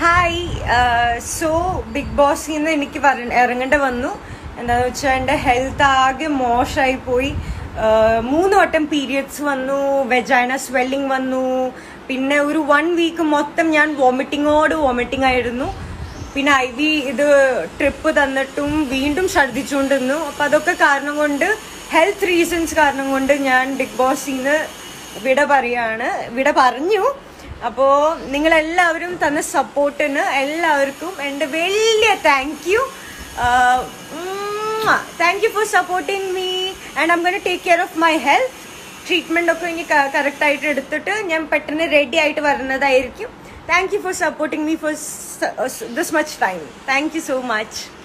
hi so big ബോസിൽ നിന്ന് എനിക്ക് വര- ഇറങ്ങേണ്ടി വന്നു എന്താന്ന് വെച്ചാൽ എൻ്റെ ഹെൽത്ത് ആകെ മോശമായി പോയി ആഹ് മൂന്ന് വട്ടം പീരിയഡ്സ് വന്നു വെജൈന സ്വെല്ലിംഗ് വന്നു പിന്നെ ഒരു വൺ വീക്ക് മൊത്തം ഞാൻ വോമിറ്റിങ്ങോട് വോമിറ്റിംഗ് ആയിരുന്നു പിന്നെ ഐ വി ഇത് ട്രിപ്പ് തന്നിട്ടും വീണ്ടും ഛർദ്ദിച്ചുകൊണ്ടിരുന്നു അപ്പം അതൊക്കെ കാരണം കൊണ്ട് ഹെൽത്ത് റീസൺസ് കാരണം കൊണ്ട് ഞാൻ ബിഗ് ബോസിൽ നിന്ന് വിട പറയാണ് വിട പറഞ്ഞു അപ്പോ നിങ്ങൾ എല്ലാവരും തന്ന സപ്പോർട്ടിന് എല്ലാവർക്കും എൻ്റെ വലിയ thank you thank you for supporting me and I'm gonna take care of my health treatment ഒക്കെ ഇനി കറക്റ്റ് ആയിട്ട് എടുത്തിട്ട് ഞാൻ പെട്ടെന്ന് റെഡി ആയിട്ട് വരുന്നതായിരിക്കും thank you for supporting me for this much time thank you so much